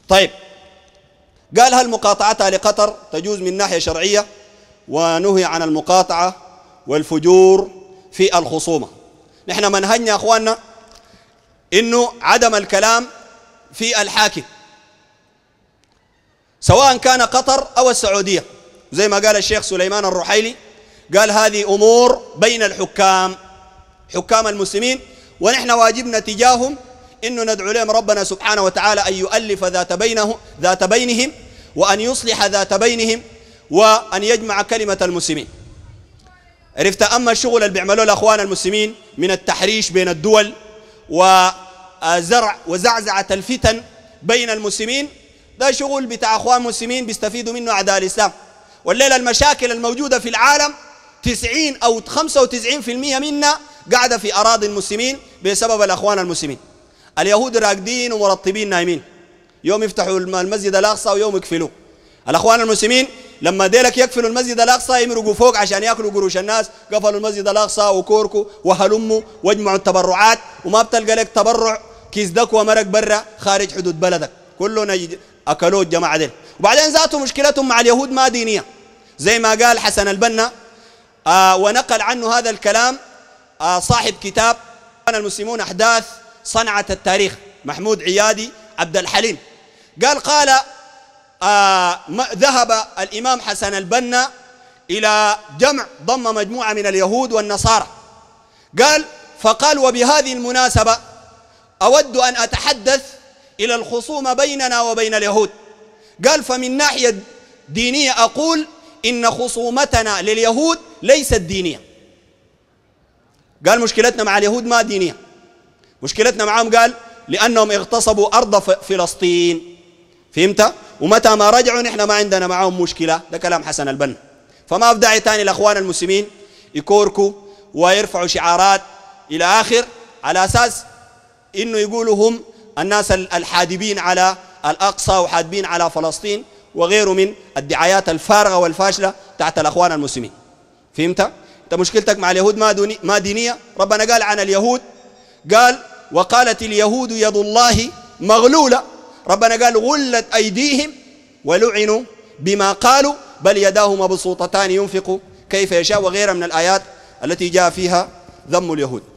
طيب قال هل مقاطعتها لقطر تجوز من ناحية شرعية ونهي عن المقاطعة والفجور في الخصومة نحن منهجنا يا أخواننا إنه عدم الكلام في الحاكم سواء كان قطر أو السعودية زي ما قال الشيخ سليمان الرحيلي قال هذه أمور بين الحكام حكام المسلمين ونحن واجبنا تجاههم انه ندعو لهم ربنا سبحانه وتعالى ان يؤلف ذات بينه ذات بينهم وان يصلح ذات بينهم وان يجمع كلمه المسلمين عرفت اما الشغل اللي بيعملوه الاخوان المسلمين من التحريش بين الدول وزرع وزعزعه الفتن بين المسلمين ده شغل بتاع اخوان مسلمين بيستفيدوا منه اعداء الاسلام والليله المشاكل الموجوده في العالم 90 او 95% منها قاعده في اراضي المسلمين بسبب الاخوان المسلمين اليهود راقدين ومرطبين نايمين يوم يفتحوا المسجد الاقصى ويوم يقفلوه الاخوان المسلمين لما ديلك يقفلوا المسجد الاقصى يمرقوا فوق عشان ياكلوا قروش الناس قفلوا المسجد الاقصى وكوركوا وهلموا واجمعوا التبرعات وما بتلقى لك تبرع كيس دك ومرق برا خارج حدود بلدك كلهم اكلوه الجماعه ديل وبعدين ذاته مشكلتهم مع اليهود ما دينيه زي ما قال حسن البنا آه ونقل عنه هذا الكلام آه صاحب كتاب المسلمون احداث صنعة التاريخ محمود عيادي عبد الحليم قال قال آه ذهب الإمام حسن البنا إلى جمع ضم مجموعة من اليهود والنصارى قال فقال وبهذه المناسبة أود أن أتحدث إلى الخصومة بيننا وبين اليهود قال فمن ناحية دينية أقول إن خصومتنا لليهود ليست دينية قال مشكلتنا مع اليهود ما دينية مشكلتنا معهم قال لأنهم اغتصبوا أرض فلسطين فهمت؟ ومتى ما رجعوا نحن ما عندنا معهم مشكلة ده كلام حسن البنا فما في داعي تاني الأخوان المسلمين يكوركوا ويرفعوا شعارات إلى آخر على أساس إنه يقولوا هم الناس الحادبين على الأقصى وحادبين على فلسطين وغيره من الدعايات الفارغة والفاشلة تحت الأخوان المسلمين فهمت؟ أنت مشكلتك مع اليهود ما, ما دينية ربنا قال عن اليهود قال وقالت اليهود يد الله مغلولة ربنا قال غلت أيديهم ولعنوا بما قالوا بل يداه مبسوطتان ينفق كيف يشاء وغيرها من الآيات التي جاء فيها ذم اليهود